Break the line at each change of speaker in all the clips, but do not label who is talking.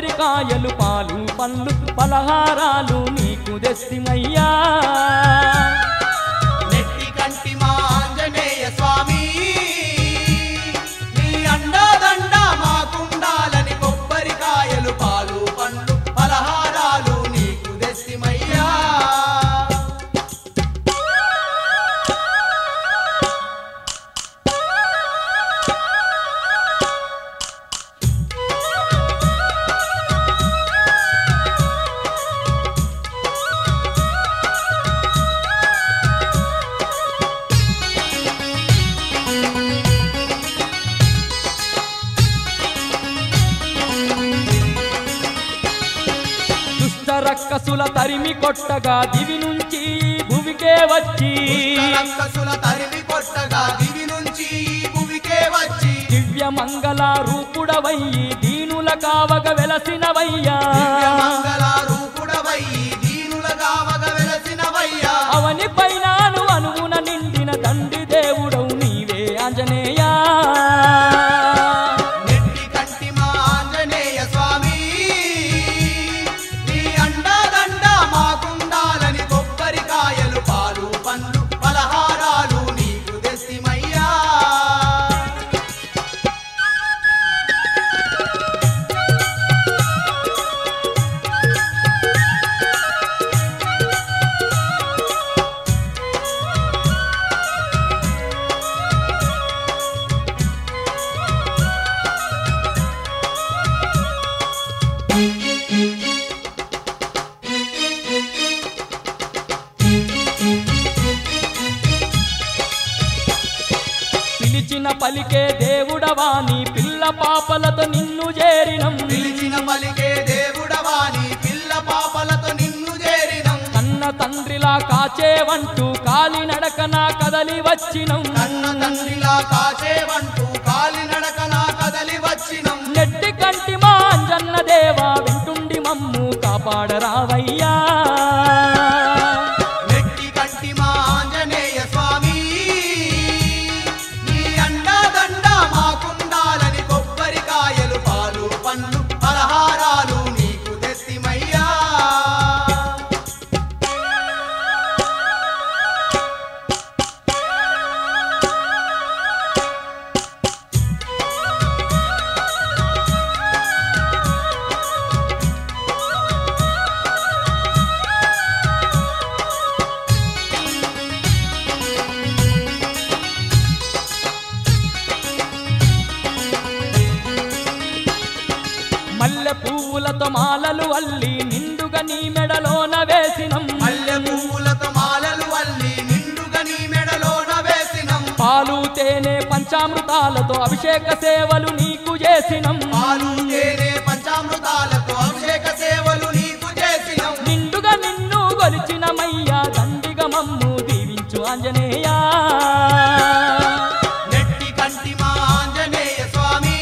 కొబ్బరికాయలు పాలు పండ్లు పలహారాలు నీకు దెస్తిమయ్యా
నెట్టి కంటి మా ఆంజనేయ స్వామి నీ అండదండ మాకుండాలని కొబ్బరికాయలు పాలు పండ్లు పలహారాలు నీకు దెస్తిమయ్యా
దుష్ట రక్కసుల తరిమి కొట్టగా దివి నుంచి భువికే వచ్చి
రక్కసుల తరిమి కొట్టగా దివి నుంచి ఈ భువికే వచ్చి
దివ్య మంగళ రూపుడవయ్యి దీనుల కావగ వెలసినవయ్యా
మంగళ రూపుడవై దీనులగా వగ వెలసినవయ్యా
అవని పైనాను అనుగుణ నిండిన తండ్రి దేవుడవు నీవే ఆంజనేయా
నెట్టి కంటి మా ఆంజనేయ స్వామి నీ అండదండ మాకుండాలని కొబ్బరికాయలు పాలు పండ్లు పలహారాలు నీకు దెస్తిమయ్యా
పిలిచిన పలికే దేవుడవా నీ పిల్ల పాపలతో నిన్ను చేరినం
పిలిచిన పలికే దేవుడవా నీ పిల్ల పాపలతో నిన్ను చేరినం
కన్న తండ్రిలా కాచేవంటూ కాలి నడకన కదలి వచ్చినం
కన్న తండ్రిలా కాచేవంటూ కాలినడకన కదలి వచ్చినం
నెట్టి కంటి మా అంజన్న దేవా వింటుండి మమ్ము కాపాడరావయ్యా
నెట్టి కంటి మా ఆంజనేయ స్వామి నీ అండదండ మాకుండాలని కొబ్బరికాయలు పాలు పండ్లు పలహారాలు నీకు తెస్తిమయ్యా
మల్లె పువ్వులతో మాలలు అల్లి నిండుగా నీ మెడలోన వేసినం
మల్లె పువ్వులతో మాలలు అల్లి నిండుగా నీ మెడలోన వేసినం
పాలు తేనె పంచామృతాలతో అభిషేక సేవలు నీకు చేసినం
పాలు తేనె పంచామృతాలతో అభిషేక సేవలు నీకు చేసినం
నిండుగా నిన్ను గొలిచినమయ్యా దండిగా మమ్ము దీవించు ఆంజనేయా
నెట్టి కంటి మా ఆంజనేయ స్వామి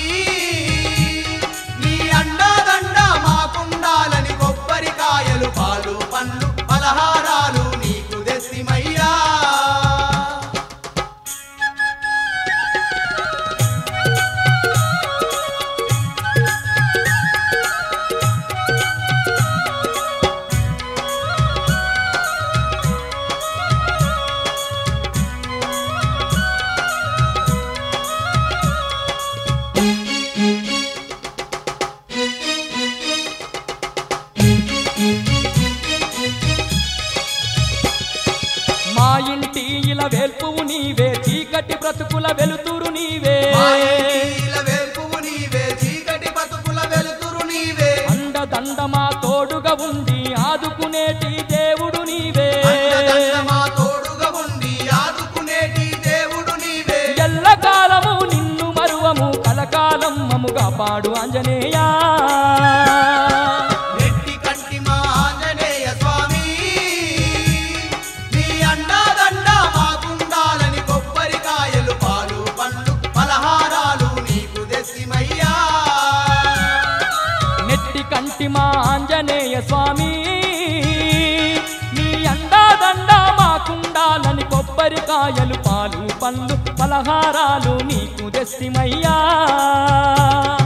నీ అండదండ మాకుండాలని కొబ్బరికాయలు పాలు పండ్లు పలహారాలు నీకు దెస్తిమయ్యా
మా ఇంటి ఇలా వేల్పువు నీవే చీకటి బ్రతుకుల వెలుతురు నీవే
మా ఇంటిల వెలుపువు నీవే చీకటి బతుకుల వెలుతురు నీవే
అండదండ మా తోడుగా ఉండి ఆదుకునేటి దేవుడు నీవే
అండదండ మా తోడుగా ఉండి ఆదుకునేటి దేవుడు నీవే
ఎల్లకాలము నిన్ను మరువము కలకాలం మముగా పాడు ఆంజనేయా
నెట్టి కంటి మా ఆంజనేయ స్వామి నీ అండదండ మాకుండాలని కొబ్బరికాయలు పాలు పండ్లు పలహారాలు నీకు దెస్తిమయ్యా
నెట్టి కంటి మా ఆంజనేయ స్వామి నీ అండాదండ మాకుండాలని కొబ్బరికాయలు పాలు పండ్లు పలహారాలు నీకు దెస్తిమయ్యా